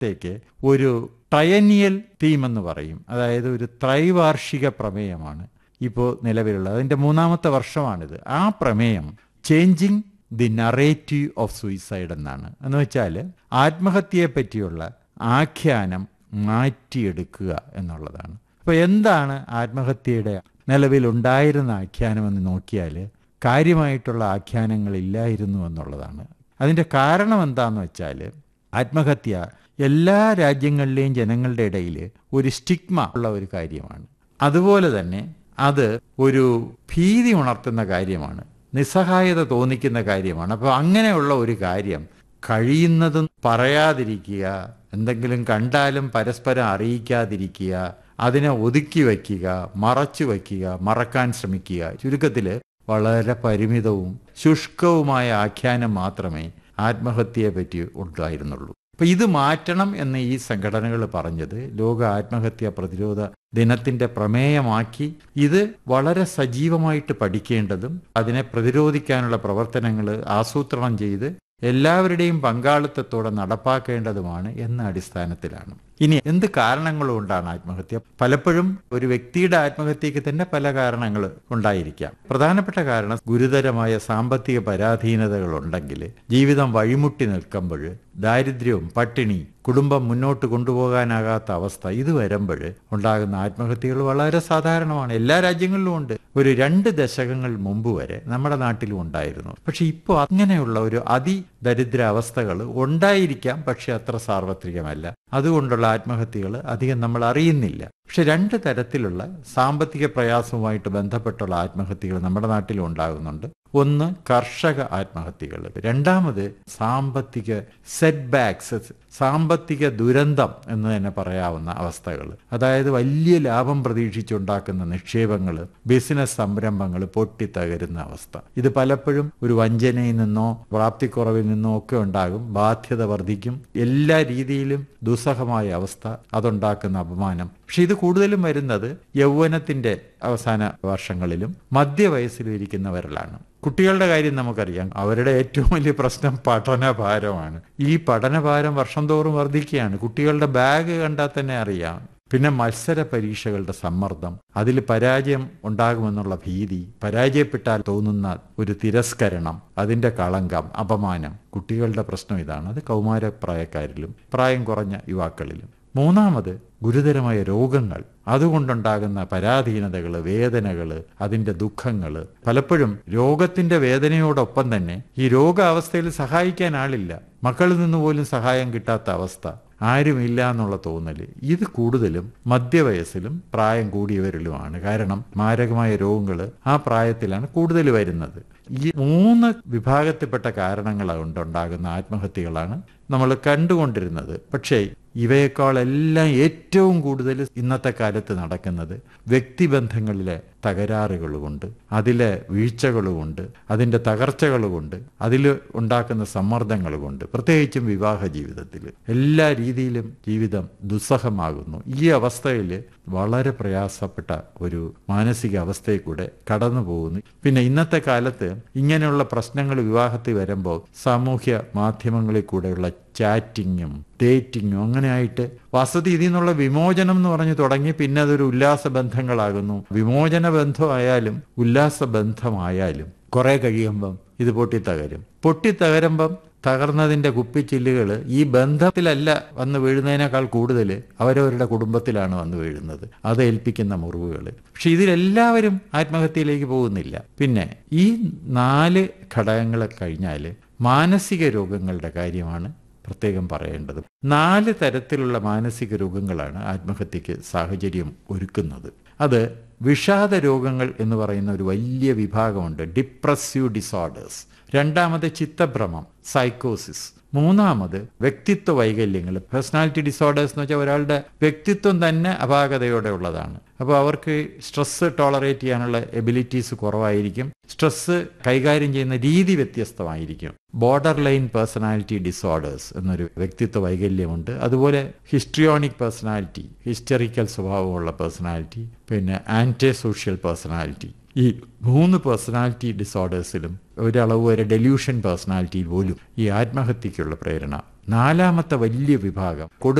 ത്തേക്ക് ഒരു ട്രയനിയൽ തീം എന്ന് പറയും അതായത് ഒരു ത്രൈവാർഷിക പ്രമേയമാണ് ഇപ്പോൾ നിലവിലുള്ളത് അതിൻ്റെ മൂന്നാമത്തെ വർഷമാണിത് ആ പ്രമേയം changing the narrative of suicide എന്നാണ് എന്ന് വെച്ചാൽ ആത്മഹത്യയെ പറ്റിയുള്ള ആഖ്യാനം മാറ്റിയെടുക്കുക എന്നുള്ളതാണ് അപ്പോൾ എന്താണ് ആത്മഹത്യയുടെ നിലവിലുണ്ടായിരുന്ന ആഖ്യാനം എന്ന് നോക്കിയാൽ കാര്യമായിട്ടുള്ള ആഖ്യാനങ്ങളില്ലായിരുന്നു എന്നുള്ളതാണ് അതിൻ്റെ കാരണം എന്താണെന്ന് വെച്ചാൽ ആത്മഹത്യ എല്ലാ രാജ്യങ്ങളിലെയും ജനങ്ങളുടെ ഇടയിൽ ഒരു സ്റ്റിഗ്മ ഉള്ള ഒരു കാര്യമാണ് അതുപോലെ തന്നെ അത് ഒരു ഭീതി ഉണർത്തുന്ന കാര്യമാണ് നിസ്സഹായത തോന്നിക്കുന്ന കാര്യമാണ് അപ്പോൾ അങ്ങനെയുള്ള ഒരു കാര്യം കഴിയുന്നതും പറയാതിരിക്കുക എന്തെങ്കിലും കണ്ടാലും പരസ്പരം അറിയിക്കാതിരിക്കുക അതിനെ ഒതുക്കി വയ്ക്കുക മറച്ചു വയ്ക്കുക മറക്കാൻ ശ്രമിക്കുക ചുരുക്കത്തിൽ വളരെ പരിമിതവും ശുഷ്കവുമായ ആഖ്യാനം മാത്രമേ ആത്മഹത്യയെ പറ്റി ഉണ്ടായിരുന്നുള്ളൂ അപ്പൊ ഇത് മാറ്റണം എന്ന് ഈ സംഘടനകൾ പറഞ്ഞത് ലോക ആത്മഹത്യാ പ്രതിരോധ ദിനത്തിന്റെ പ്രമേയമാക്കി ഇത് വളരെ സജീവമായിട്ട് പഠിക്കേണ്ടതും അതിനെ പ്രതിരോധിക്കാനുള്ള പ്രവർത്തനങ്ങൾ ആസൂത്രണം ചെയ്ത് എല്ലാവരുടെയും പങ്കാളിത്തത്തോടെ നടപ്പാക്കേണ്ടതുമാണ് എന്ന അടിസ്ഥാനത്തിലാണ് ഇനി എന്ത് കാരണങ്ങൾ കൊണ്ടാണ് ആത്മഹത്യ പലപ്പോഴും ഒരു വ്യക്തിയുടെ ആത്മഹത്യക്ക് തന്നെ പല കാരണങ്ങൾ ഉണ്ടായിരിക്കാം പ്രധാനപ്പെട്ട കാരണം ഗുരുതരമായ സാമ്പത്തിക പരാധീനതകൾ ഉണ്ടെങ്കിൽ ജീവിതം വഴിമുട്ടി നിൽക്കുമ്പോൾ ദാരിദ്ര്യവും പട്ടിണി കുടുംബം മുന്നോട്ട് കൊണ്ടുപോകാനാകാത്ത അവസ്ഥ ഇത് വരുമ്പോൾ ഉണ്ടാകുന്ന ആത്മഹത്യകൾ വളരെ സാധാരണമാണ് എല്ലാ രാജ്യങ്ങളിലും ഉണ്ട് ഒരു രണ്ട് ദശകങ്ങൾ മുമ്പ് വരെ നമ്മുടെ നാട്ടിലും ഉണ്ടായിരുന്നു പക്ഷെ ഇപ്പോൾ അങ്ങനെയുള്ള ഒരു അതിദരിദ്ര അവസ്ഥകൾ ഉണ്ടായിരിക്കാം പക്ഷെ അത്ര സാർവത്രികമല്ല അതുകൊണ്ടുള്ള ആത്മഹത്യകൾ അധികം നമ്മൾ അറിയുന്നില്ല പക്ഷെ രണ്ട് തരത്തിലുള്ള സാമ്പത്തിക പ്രയാസവുമായിട്ട് ബന്ധപ്പെട്ടുള്ള ആത്മഹത്യകൾ നമ്മുടെ നാട്ടിലും ഉണ്ടാകുന്നുണ്ട് ഒന്ന് കർഷക ആത്മഹത്യകൾ രണ്ടാമത് സാമ്പത്തിക സെറ്റ് ബാക്സ് സാമ്പത്തിക ദുരന്തം എന്ന് തന്നെ പറയാവുന്ന അവസ്ഥകൾ അതായത് വലിയ ലാഭം പ്രതീക്ഷിച്ചുണ്ടാക്കുന്ന നിക്ഷേപങ്ങൾ ബിസിനസ് സംരംഭങ്ങൾ പൊട്ടിത്തകരുന്ന അവസ്ഥ ഇത് പലപ്പോഴും ഒരു വഞ്ചനയിൽ നിന്നോ പ്രാപ്തിക്കുറവിൽ നിന്നോ ഒക്കെ ഉണ്ടാകും ബാധ്യത വർദ്ധിക്കും എല്ലാ രീതിയിലും ദുസ്സഹമായ അവസ്ഥ അതുണ്ടാക്കുന്ന അപമാനം പക്ഷെ ഇത് കൂടുതലും വരുന്നത് യൗവനത്തിന്റെ അവസാന വർഷങ്ങളിലും മധ്യവയസ്സിലും ഇരിക്കുന്നവരിലാണ് കുട്ടികളുടെ കാര്യം നമുക്കറിയാം അവരുടെ ഏറ്റവും വലിയ പ്രശ്നം പഠനഭാരമാണ് ഈ പഠനഭാരം വർഷം തോറും വർദ്ധിക്കുകയാണ് കുട്ടികളുടെ ബാഗ് കണ്ടാൽ തന്നെ അറിയാം പിന്നെ മത്സര പരീക്ഷകളുടെ സമ്മർദ്ദം അതിൽ പരാജയം ഉണ്ടാകുമെന്നുള്ള ഭീതി പരാജയപ്പെട്ടാൽ തോന്നുന്ന ഒരു തിരസ്കരണം അതിന്റെ കളങ്കം അപമാനം കുട്ടികളുടെ പ്രശ്നം ഇതാണ് അത് കൗമാരപ്രായക്കാരിലും പ്രായം കുറഞ്ഞ യുവാക്കളിലും മൂന്നാമത് ഗുരുതരമായ രോഗങ്ങൾ അതുകൊണ്ടുണ്ടാകുന്ന പരാധീനതകൾ വേദനകൾ അതിന്റെ ദുഃഖങ്ങൾ പലപ്പോഴും രോഗത്തിന്റെ വേദനയോടൊപ്പം തന്നെ ഈ രോഗാവസ്ഥയിൽ സഹായിക്കാൻ ആളില്ല മക്കളിൽ നിന്ന് പോലും സഹായം കിട്ടാത്ത അവസ്ഥ ആരുമില്ല എന്നുള്ള തോന്നല് ഇത് കൂടുതലും മധ്യവയസ്സിലും പ്രായം കൂടിയവരിലുമാണ് കാരണം മാരകമായ രോഗങ്ങൾ ആ പ്രായത്തിലാണ് കൂടുതൽ വരുന്നത് ഈ മൂന്ന് വിഭാഗത്തിൽപ്പെട്ട കാരണങ്ങൾ കൊണ്ടുണ്ടാകുന്ന ആത്മഹത്യകളാണ് നമ്മൾ കണ്ടുകൊണ്ടിരുന്നത് പക്ഷേ ഇവയെക്കാളെല്ലാം ഏറ്റവും കൂടുതൽ ഇന്നത്തെ കാലത്ത് നടക്കുന്നത് വ്യക്തിബന്ധങ്ങളിലെ തകരാറുകൾ കൊണ്ട് അതിലെ വീഴ്ചകൾ കൊണ്ട് അതിൻ്റെ തകർച്ചകൾ കൊണ്ട് അതിൽ ഉണ്ടാക്കുന്ന സമ്മർദ്ദങ്ങൾ കൊണ്ട് പ്രത്യേകിച്ചും വിവാഹ ജീവിതത്തിൽ എല്ലാ രീതിയിലും ജീവിതം ദുസ്സഹമാകുന്നു ഈ അവസ്ഥയിൽ വളരെ പ്രയാസപ്പെട്ട ഒരു മാനസിക അവസ്ഥയിൽ കൂടെ കടന്നു പോകുന്നു പിന്നെ ഇന്നത്തെ കാലത്ത് ഇങ്ങനെയുള്ള പ്രശ്നങ്ങൾ വിവാഹത്തിൽ വരുമ്പോൾ സാമൂഹ്യ മാധ്യമങ്ങളിൽ കൂടെയുള്ള ചാറ്റിങ്ങും ഡേറ്റിങ്ങും അങ്ങനെയായിട്ട് വസതി ഇതിൽ നിന്നുള്ള വിമോചനം എന്ന് പറഞ്ഞ് തുടങ്ങി പിന്നെ അതൊരു ഉല്ലാസ ബന്ധങ്ങളാകുന്നു വിമോചന ബന്ധമായാലും ഉല്ലാസ ബന്ധമായാലും കുറെ കഴിയുമ്പം ഇത് പൊട്ടിത്തകരും പൊട്ടിത്തകരുമ്പം തകർന്നതിന്റെ കുപ്പിച്ചില്ലുകൾ ഈ ബന്ധത്തിലല്ല വന്ന് വീഴുന്നതിനേക്കാൾ കൂടുതൽ അവരവരുടെ കുടുംബത്തിലാണ് വന്ന് വീഴുന്നത് അത് ഏൽപ്പിക്കുന്ന മുറിവുകൾ പക്ഷെ ഇതിലെല്ലാവരും ആത്മഹത്യയിലേക്ക് പോകുന്നില്ല പിന്നെ ഈ നാല് ഘടകങ്ങളെ കഴിഞ്ഞാൽ മാനസിക രോഗങ്ങളുടെ കാര്യമാണ് പ്രത്യേകം പറയേണ്ടത് നാല് തരത്തിലുള്ള മാനസിക രോഗങ്ങളാണ് ആത്മഹത്യക്ക് സാഹചര്യം ഒരുക്കുന്നത് അത് വിഷാദ രോഗങ്ങൾ എന്ന് പറയുന്ന ഒരു വലിയ വിഭാഗമുണ്ട് ഡിപ്രസീവ് ഡിസോർഡേഴ്സ് രണ്ടാമത് ചിത്തഭ്രമം സൈക്കോസിസ് മൂന്നാമത് വ്യക്തിത്വ വൈകല്യങ്ങൾ പേഴ്സണാലിറ്റി ഡിസോർഡേഴ്സ് എന്ന് വെച്ചാൽ ഒരാളുടെ വ്യക്തിത്വം തന്നെ അപാകതയോടെ ഉള്ളതാണ് അപ്പോൾ അവർക്ക് സ്ട്രെസ് ടോളറേറ്റ് ചെയ്യാനുള്ള എബിലിറ്റീസ് കുറവായിരിക്കും സ്ട്രെസ് കൈകാര്യം ചെയ്യുന്ന രീതി വ്യത്യസ്തമായിരിക്കും ബോർഡർ ലൈൻ പേഴ്സണാലിറ്റി ഡിസോർഡേഴ്സ് എന്നൊരു വ്യക്തിത്വ വൈകല്യമുണ്ട് അതുപോലെ ഹിസ്ട്രിയോണിക് പേഴ്സണാലിറ്റി ഹിസ്റ്ററിക്കൽ സ്വഭാവമുള്ള പേഴ്സണാലിറ്റി പിന്നെ ആൻറ്റി സോഷ്യൽ പേഴ്സണാലിറ്റി ഈ മൂന്ന് പേഴ്സണാലിറ്റി ഡിസോർഡേഴ്സിലും ഒരളവ് വരെ ഡെല്യൂഷൻ പേഴ്സണാലിറ്റിയിൽ പോലും ഈ ആത്മഹത്യക്കുള്ള പ്രേരണ നാലാമത്തെ വലിയ വിഭാഗം കൊടു